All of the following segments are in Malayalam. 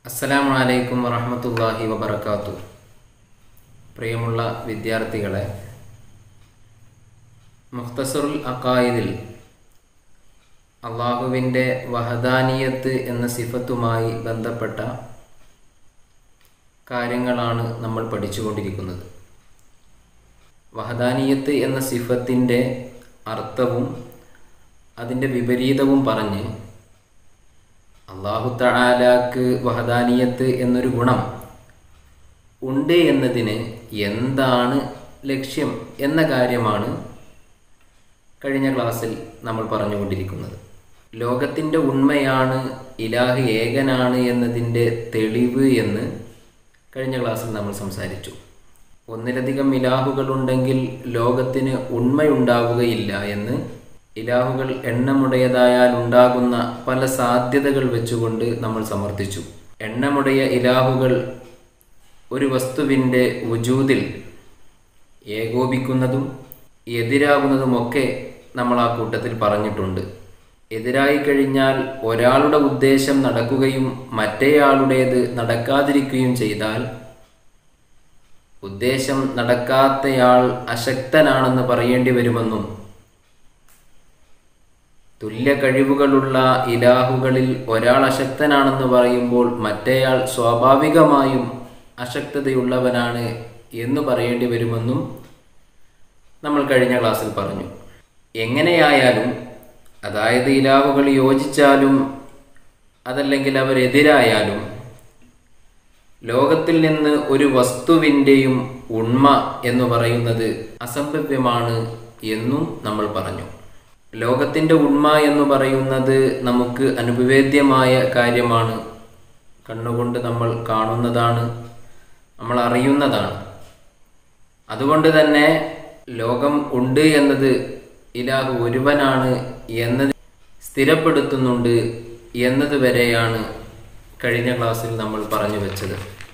അസ്സലാമു അലൈക്കും വറഹമത്തല്ലാഹി വബർക്കാത്തു പ്രിയമുള്ള വിദ്യാർത്ഥികളെ മുഖ്തസറുൽ അക്കായിദിൽ അള്ളാഹുവിൻ്റെ വഹദാനിയത്ത് എന്ന സിഫത്തുമായി ബന്ധപ്പെട്ട കാര്യങ്ങളാണ് നമ്മൾ പഠിച്ചുകൊണ്ടിരിക്കുന്നത് വഹദാനിയത്ത് എന്ന സിഫത്തിൻ്റെ അർത്ഥവും അതിൻ്റെ വിപരീതവും പറഞ്ഞ് അള്ളാഹു തആലാക്ക് വഹദാനിയത്ത് എന്നൊരു ഗുണം ഉണ്ട് എന്നതിന് എന്താണ് ലക്ഷ്യം എന്ന കാര്യമാണ് കഴിഞ്ഞ ക്ലാസ്സിൽ നമ്മൾ പറഞ്ഞുകൊണ്ടിരിക്കുന്നത് ലോകത്തിൻ്റെ ഉണ്മയാണ് ഇലാഹ് ഏകനാണ് എന്നതിൻ്റെ തെളിവ് എന്ന് കഴിഞ്ഞ ക്ലാസ്സിൽ നമ്മൾ സംസാരിച്ചു ഒന്നിലധികം ഇലാഹുകളുണ്ടെങ്കിൽ ലോകത്തിന് ഉണ്മയുണ്ടാവുകയില്ല എന്ന് ഇലാഹുകൾ എണ്ണമുടയതായാൽ ഉണ്ടാകുന്ന പല സാധ്യതകൾ വെച്ചുകൊണ്ട് നമ്മൾ സമർത്ഥിച്ചു എണ്ണമുടയ ഇലാഹുകൾ ഒരു വസ്തുവിൻ്റെ വുജൂദിൽ ഏകോപിക്കുന്നതും എതിരാകുന്നതുമൊക്കെ നമ്മൾ ആ കൂട്ടത്തിൽ പറഞ്ഞിട്ടുണ്ട് എതിരായി കഴിഞ്ഞാൽ ഒരാളുടെ ഉദ്ദേശം നടക്കുകയും മറ്റേയാളുടേത് നടക്കാതിരിക്കുകയും ചെയ്താൽ ഉദ്ദേശം നടക്കാത്തയാൾ അശക്തനാണെന്ന് പറയേണ്ടി വരുമെന്നും തുല്യ കഴിവുകളുള്ള ഇലാഹുകളിൽ ഒരാൾ അശക്തനാണെന്ന് പറയുമ്പോൾ മറ്റേയാൾ സ്വാഭാവികമായും അശക്തതയുള്ളവനാണ് എന്ന് പറയേണ്ടി വരുമെന്നും നമ്മൾ കഴിഞ്ഞ ക്ലാസ്സിൽ പറഞ്ഞു എങ്ങനെയായാലും അതായത് ഇലാഹുകൾ യോജിച്ചാലും അതല്ലെങ്കിൽ അവരെതിരായാലും ലോകത്തിൽ നിന്ന് ഒരു വസ്തുവിൻ്റെയും ഉണ്മ എന്ന് പറയുന്നത് അസംഭവ്യമാണ് എന്നും നമ്മൾ പറഞ്ഞു ലോകത്തിൻ്റെ ഉണ്മ എന്ന് പറയുന്നത് നമുക്ക് അനുഭവേദ്യമായ കാര്യമാണ് കണ്ണുകൊണ്ട് നമ്മൾ കാണുന്നതാണ് നമ്മൾ അറിയുന്നതാണ് അതുകൊണ്ട് തന്നെ ലോകം ഉണ്ട് എന്നത് ഇലാഹു ഒരുവനാണ് എന്നത് സ്ഥിരപ്പെടുത്തുന്നുണ്ട് എന്നത് വരെയാണ് കഴിഞ്ഞ ക്ലാസ്സിൽ നമ്മൾ പറഞ്ഞു വെച്ചത്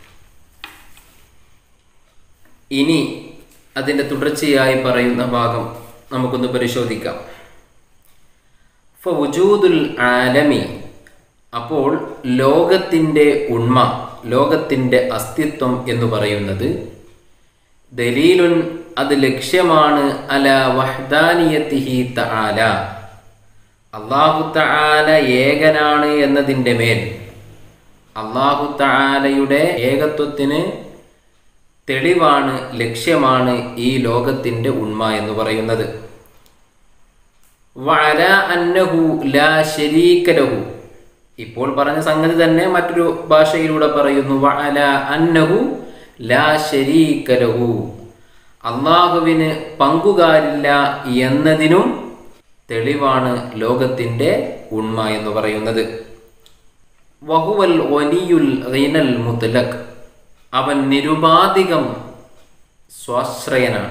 ഇനി അതിൻ്റെ തുടർച്ചയായി പറയുന്ന ഭാഗം നമുക്കൊന്ന് പരിശോധിക്കാം ഫുജൂദുൽ ആലമി അപ്പോൾ ലോകത്തിൻ്റെ ഉണ്മ ലോകത്തിൻ്റെ അസ്തിത്വം എന്ന് പറയുന്നത് ദലീലുൻ അത് ലക്ഷ്യമാണ് അല വഹ്ദാനിയത്തിഹി തആല അള്ളാഹു തആല ഏകനാണ് എന്നതിൻ്റെ മേൽ അള്ളാഹു തആലയുടെ ഏകത്വത്തിന് തെളിവാണ് ലക്ഷ്യമാണ് ഈ ലോകത്തിൻ്റെ ഉണ്മ എന്ന് പറയുന്നത് വഅല അന്നഹു ലാ ശരീക ലഹു ഇപ്പോൾ പറഞ്ഞ സംഗതി തന്നെ മറ്റൊരു ഭാഷയിലൂടെ പറയുന്നു വഅല അന്നഹു ലാ ശരീക ലഹു അള്ളാഹുവിന് പങ്കുകാരില്ല എന്നതിനും തെളിവാണ് ലോകത്തിൻ്റെ ഉണ്മ എന്ന് പറയുന്നത് വഹുവൽ വലിയുൽ റീനൽ മുത്തലക് അവൻ നിരുപാധികം സ്വാശ്രയനാണ്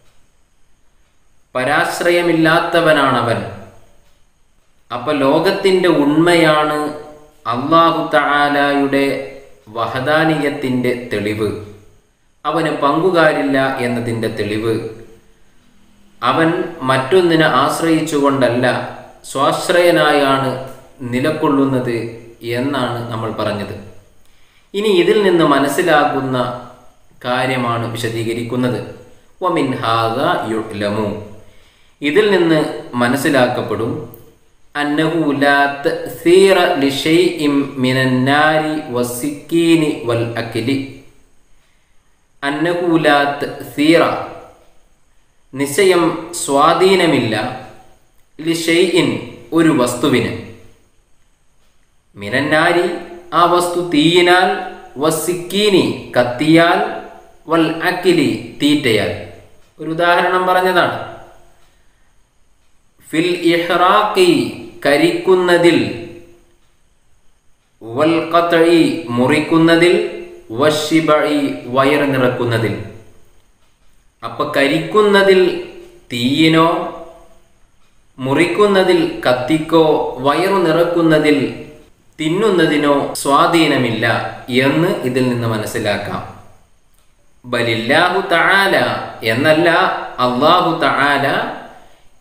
പരാശ്രയമില്ലാത്തവനാണവൻ അപ്പൊ ലോകത്തിൻ്റെ ഉണ്മയാണ് അള്ളാഹു തആലായുടെ വഹദാനീയത്തിൻ്റെ തെളിവ് അവന് പങ്കുകാരില്ല എന്നതിൻ്റെ തെളിവ് അവൻ മറ്റൊന്നിനെ ആശ്രയിച്ചുകൊണ്ടല്ല സ്വാശ്രയനായാണ് നിലകൊള്ളുന്നത് എന്നാണ് നമ്മൾ പറഞ്ഞത് ഇനി ഇതിൽ നിന്ന് മനസ്സിലാകുന്ന കാര്യമാണ് വിശദീകരിക്കുന്നത് വമിൻ ഹാദ യുലമു ഇതിൽ നിന്ന് മനസ്സിലാക്കപ്പെടും അന്നഹു ലാ തഅ്സീറ ലിശൈഇൻ മിനന്നാരി വസ്സിക്കീനി വൽ അക്ലി അന്നഹു ലാ തഅ്സീറ നിശ്ചയം സ്വാധീനമില്ല ലിഷൈഇൻ ഒരു വസ്തുവിന് മിനന്നാരി ആ വസ്തു തീയിനാൽ വസിക്കീനി കത്തിയാൽ വൽ അക്കിലി തീറ്റയാൽ ഒരു ഉദാഹരണം പറഞ്ഞതാണ് ഫിൽ ഇഹ്റാഖി കരിക്കുന്നതിൽ വൽ ഖത്ഇ മുറിക്കുന്നതിൽ വഷിബഇ വയറ് നിറക്കുന്നതിൽ അപ്പൊ കരിക്കുന്നതിൽ തീയിനോ മുറിക്കുന്നതിൽ കത്തിക്കോ വയറു നിറക്കുന്നതിൽ തിന്നുന്നതിനോ സ്വാധീനമില്ല എന്ന് ഇതിൽ നിന്ന് മനസ്സിലാക്കാം ബലില്ലാഹു തആല എന്നല്ല അള്ളാഹു തആല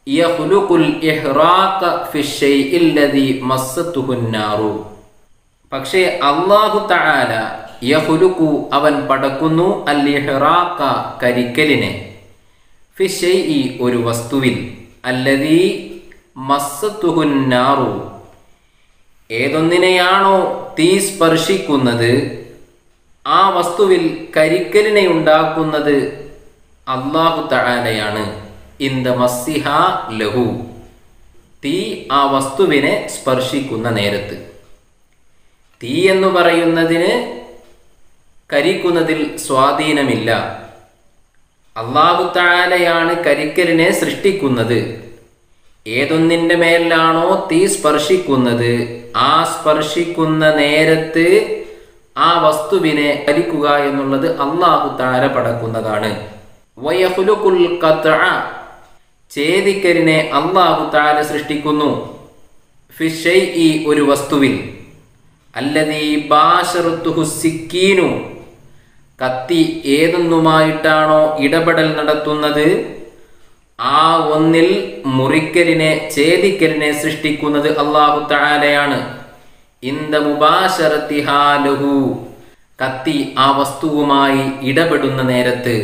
യഖ്ലുഖുൽ ഇഹ്റാഖ ഫി ഷൈഇല്ലദി മസ്സത്തുഹു നാറു പക്ഷേ അള്ളാഹു തആല യഹുലുക്കു അവൻ പടക്കുന്നു അല്ലിഹ്റാക്ക കരിക്കലിനെ ഫിഷൈഇ ഒരു വസ്തുവിൽ അല്ലതീ മസ്സത്തുഹുന്നാറു ഏതൊന്നിനെയാണോ തീ സ്പർശിക്കുന്നത് ആ വസ്തുവിൽ കരിക്കലിനെ ഉണ്ടാക്കുന്നത് അള്ളാഹു തആലയാണ് ഇന്ത മസ്സിഹ ലഹു തീ ആ വസ്തുവിനെ സ്പർശിക്കുന്ന നേരത്ത് തീ എന്ന് പറയുന്നതിന് കരിക്കുന്നതിൽ സ്വാധീനമില്ല അള്ളാഹു താലയാണ് കരിക്കലിനെ സൃഷ്ടിക്കുന്നത് ഏതൊന്നിൻ്റെ മേലാണോ തീ സ്പർശിക്കുന്നത് ആ സ്പർശിക്കുന്ന നേരത്ത് ആ വസ്തുവിനെ കരിക്കുക എന്നുള്ളത് അള്ളാഹു താര പടക്കുന്നതാണ് വയഹുലുക്കുൽ ഖത്അ ചേതിക്കലിനെ അള്ളാഹു താല സൃഷ്ടിക്കുന്നു ഫിഷൈ ഈ ഒരു വസ്തുവിൽ അല്ലതീ ബാഷറുത്തുഹു സിക്കീനു കത്തി ഏതൊന്നുമായിട്ടാണോ ഇടപെടൽ നടത്തുന്നത് ആ ഒന്നിൽ മുറിക്കലിനെ ഛേദിക്കലിനെ സൃഷ്ടിക്കുന്നത് അള്ളാഹു താലയാണ് ഇന്ത മുബാശറത്തിഹാലഹു കത്തി ആ വസ്തുവുമായി ഇടപെടുന്ന നേരത്ത്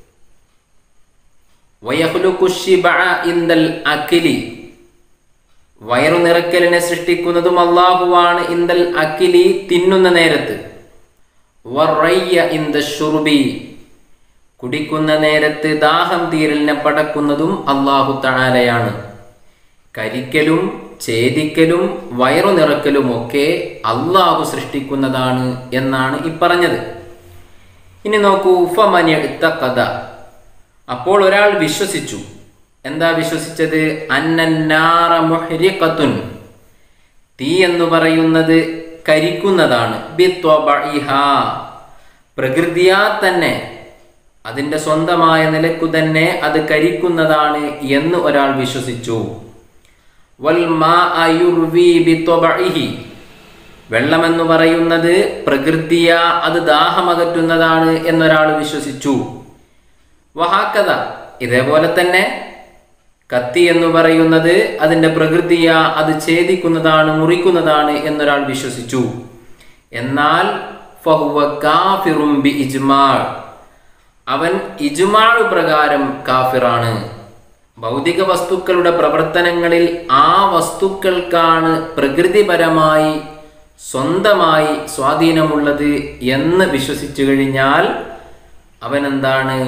വയഹുലുക്കുഷിബഅ ഇന്ദൽ അക്കിലി വയറു നിറക്കലിനെ സൃഷ്ടിക്കുന്നതും അള്ളാഹുവാണ് ഇന്ദൽ അക്കിലി തിന്നുന്ന നേരത്ത് വറയ്യ ഇന്ദ ഷുർബി കുടിക്കുന്ന നേരത്ത് ദാഹം തീരലിനെ പടക്കുന്നതും അള്ളാഹു താലയാണ് കരിക്കലും ഛേദിക്കലും വയറു നിറക്കലും ഒക്കെ അള്ളാഹു സൃഷ്ടിക്കുന്നതാണ് എന്നാണ് ഈ പറഞ്ഞത് ഇനി നോക്കൂ ഉഫമനി എടുത്ത കഥ അപ്പോൾ ഒരാൾ വിശ്വസിച്ചു എന്താ വിശ്വസിച്ചത് അന്നന്നാറ മുഹ്രിഖത്തുൻ തീ എന്ന് പറയുന്നത് കരിക്കുന്നതാണ് ബിത്വബഇഹ. പ്രകൃതിയാ തന്നെ അതിൻ്റെ സ്വന്തമായ നിലക്കു തന്നെ അത് കരിക്കുന്നതാണ് എന്ന് ഒരാൾ വിശ്വസിച്ചു വൽ മാഅ യുർവി ബിത്വബഇഹി. വെള്ളമെന്ന് പറയുന്നത് പ്രകൃതിയ അത് ദാഹമകറ്റുന്നതാണ് എന്നൊരാൾ വിശ്വസിച്ചു വഹാക്കഥ ഇതേപോലെ തന്നെ കത്തി എന്ന് പറയുന്നത് അതിൻ്റെ പ്രകൃതിയ അത് ഛേദിക്കുന്നതാണ് മുറിക്കുന്നതാണ് എന്നൊരാൾ വിശ്വസിച്ചു എന്നാൽ ഫഹുവ കാഫിറും ബി ഇജ്മാൾ അവൻ ഇജ്മാൾ പ്രകാരം കാഫിറാണ് ഭൗതിക വസ്തുക്കളുടെ പ്രവർത്തനങ്ങളിൽ ആ വസ്തുക്കൾക്കാണ് പ്രകൃതിപരമായി സ്വന്തമായി സ്വാധീനമുള്ളത് എന്ന് വിശ്വസിച്ചു കഴിഞ്ഞാൽ അവൻ എന്താണ്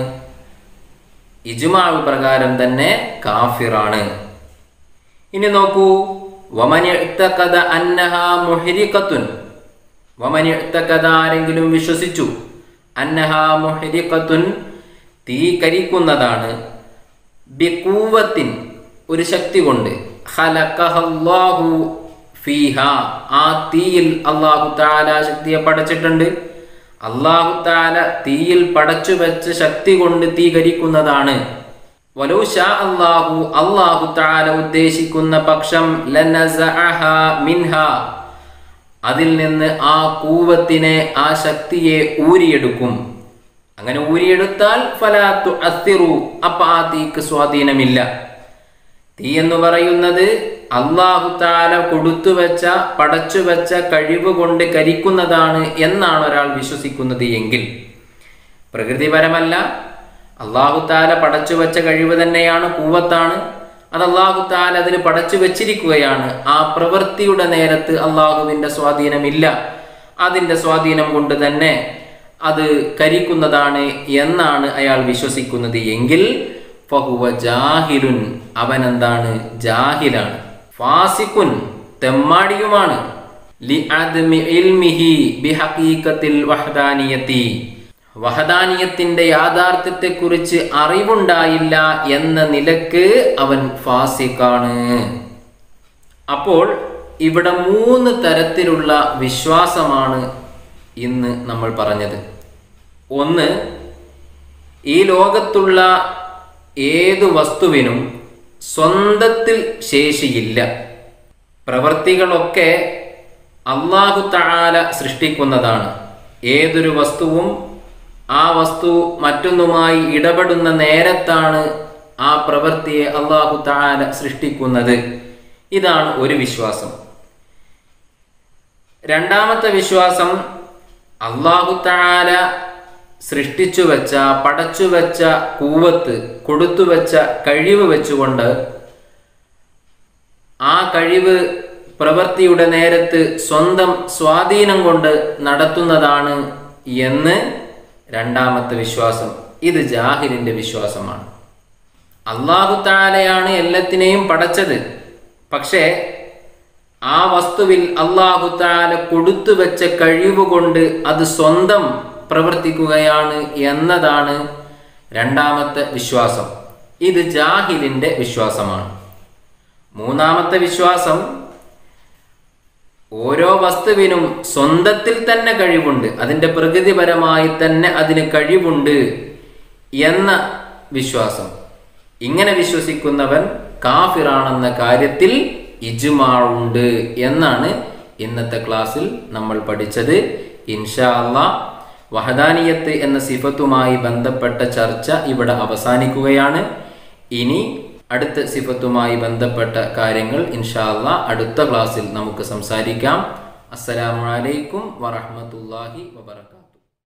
ഇജ്മാവ് പ്രകാരം തന്നെ കാഫിറാണ് ഇനി നോക്കൂ വമനിത്തകഥ അന്നഹ മുഹരിക്കത്തുൻ വമനിത്തകഥ ആരെങ്കിലും വിശ്വസിച്ചു അന്നഹ മുഹരിക്കത്തുൻ തീ കരിക്കുന്നതാണ് ബിക്കൂവത്തിൻ ഒരു ശക്തി കൊണ്ട് ഖലഖഹല്ലാഹു ഫീഹ ആ തീയിൽ അള്ളാഹു താല ശക്തിയെ പടച്ചിട്ടുണ്ട് അള്ളാഹു താല തീയിൽ പടച്ചു വെച്ച ശക്തി കൊണ്ട് തീ കരിക്കുന്നതാണ് വലൗ ഷാ അള്ളാഹു അള്ളാഹു താല ഉദ്ദേശിക്കുന്ന പക്ഷം ലനസഅഹ മിൻഹ അതിൽ നിന്ന് ആ കൂവത്തിനെ ആ ശക്തിയെ ഊരിയെടുക്കും അങ്ങനെ ഊരിയെടുത്താൽ ഫലാത്തു അത്തിറു അപ്പ ആ തീക്ക് സ്വാധീനമില്ല തീ എന്ന് പറയുന്നത് അള്ളാഹു താല കൊടുത്തു വെച്ച പടച്ചു വെച്ച കഴിവ് കൊണ്ട് കരിക്കുന്നതാണ് എന്നാണ് ഒരാൾ വിശ്വസിക്കുന്നത് എങ്കിൽ പ്രകൃതിപരമല്ല അള്ളാഹു താല പടച്ചു വെച്ച കഴിവ് തന്നെയാണ് കൂവത്താണ് അത് അള്ളാഹു താല അതിന് പടച്ചു വെച്ചിരിക്കുകയാണ് ആ പ്രവൃത്തിയുടെ നേരത്ത് അള്ളാഹുവിൻ്റെ സ്വാധീനമില്ല അതിൻ്റെ സ്വാധീനം കൊണ്ട് തന്നെ അത് കരിക്കുന്നതാണ് എന്നാണ് അയാൾ വിശ്വസിക്കുന്നത് എങ്കിൽ ഫഹുവ ജാഹിലുൻ അവൻ എന്താണ് ജാഹിലാണ് ഫാസിക്കുൻ തെമ്മാടിയുമാണ് ലി അദ്മി ഇൽമിഹി ബിഹഖീഖത്തിൽ വഹദാനിയത്തി വഹദാനിയത്തിന്റെ യാഥാർത്ഥ്യത്തെക്കുറിച്ച് അറിവുണ്ടായില്ല എന്ന നിലക്ക് അവൻ ഫാസിക്കാണ് അപ്പോൾ ഇവിടെ മൂന്ന് തരത്തിലുള്ള വിശ്വാസമാണ് ഇന്ന് നമ്മൾ പറഞ്ഞത് ഒന്ന് ഈ ലോകത്തുള്ള ഏതു വസ്തുവിനും സ്വന്തത്തിൽ ശേഷിയില്ല പ്രവൃത്തികളൊക്കെ അള്ളാഹു തആല സൃഷ്ടിക്കുന്നതാണ് ഏതൊരു വസ്തുവും ആ വസ്തു മറ്റൊന്നുമായി ഇടപെടുന്ന നേരത്താണ് ആ പ്രവൃത്തിയെ അള്ളാഹു തആല സൃഷ്ടിക്കുന്നത് ഇതാണ് ഒരു വിശ്വാസം രണ്ടാമത്തെ വിശ്വാസം അള്ളാഹു താല സൃഷ്ടിച്ചു വെച്ച പടച്ചു വെച്ച കൂവത്ത് കൊടുത്തു വെച്ച കഴിവ് വെച്ചുകൊണ്ട് ആ കഴിവ് പ്രവൃത്തിയുടെ നേരത്ത് സ്വന്തം സ്വാധീനം കൊണ്ട് നടത്തുന്നതാണ് എന്ന് രണ്ടാമത്തെ വിശ്വാസം ഇത് ജാഹിലിന്റെ വിശ്വാസമാണ് അള്ളാഹു താലയാണ് എല്ലാത്തിനെയും പടച്ചത് പക്ഷേ ആ വസ്തുവിൽ അള്ളാഹു താല കൊടുത്തു വെച്ച കഴിവ് കൊണ്ട് അത് സ്വന്തം പ്രവർത്തിക്കുകയാണ് എന്നതാണ് രണ്ടാമത്തെ വിശ്വാസം ഇത് ജാഹിലിന്റെ വിശ്വാസമാണ് മൂന്നാമത്തെ വിശ്വാസം ഓരോ വസ്തുവിനും സ്വന്തത്തിൽ തന്നെ കഴിവുണ്ട് അതിൻ്റെ പ്രകൃതിപരമായി തന്നെ അതിന് കഴിവുണ്ട് എന്ന വിശ്വാസം ഇങ്ങനെ വിശ്വസിക്കുന്നവൻ കാഫിറാണെന്ന കാര്യത്തിൽ ഇജുമാളുണ്ട് എന്നാണ് ഇന്നത്തെ ക്ലാസ്സിൽ നമ്മൾ പഠിച്ചത് ഇൻഷാ അള്ളാ വഹദാനിയത്ത് എന്ന സിഫത്തുമായി ബന്ധപ്പെട്ട ചർച്ച ഇവിടെ അവസാനിക്കുകയാണ് ഇനി അടുത്ത സിഫത്തുമായി ബന്ധപ്പെട്ട കാര്യങ്ങൾ ഇൻഷാ അള്ളാ അടുത്ത ക്ലാസ്സിൽ നമുക്ക് സംസാരിക്കാം അസ്സലാമു അലൈക്കും വറഹ്മത്തുള്ളാഹി വബറകാതുഹു